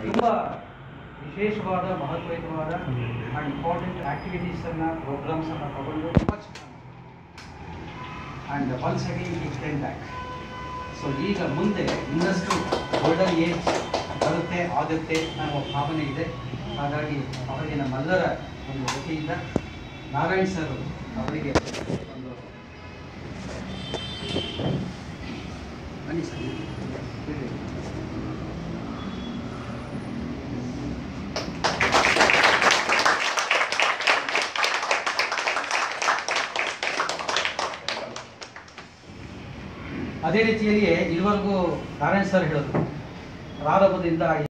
ತುಂಬ ವಿಶೇಷವಾದ ಮಹತ್ವಯುತವಾದ and important ಆ್ಯಕ್ಟಿವಿಟೀಸನ್ನು ಪ್ರೋಗ್ರಾಮ್ಸನ್ನು ತಗೊಂಡು ತುಂಬ ಚೆನ್ನಾಗಿ and once again extend back so ಈಗ ಮುಂದೆ ಇನ್ನಷ್ಟು ಗೋಲ್ಡನ್ ಏಜ್ ಬರುತ್ತೆ ಆಗುತ್ತೆ ಅನ್ನೋ ಭಾವನೆ ಇದೆ ಹಾಗಾಗಿ ಅವರಿಗೆ ನಮ್ಮೆಲ್ಲರ ಒಂದು ವತಿಯಿಂದ ನಾರಾಯಣ್ ಸರ್ ಅವರಿಗೆ ಒಂದು ಬನ್ನಿ ಸರ್ ಹೇಳಿ. ಅದೇ ರೀತಿಯಲ್ಲಿಯೇ ಇದುವರೆಗೂ ನಾರಾಯಣ್ ಸರ್ ಹೇಳಿದ್ರು ಪ್ರಾರಂಭದಿಂದ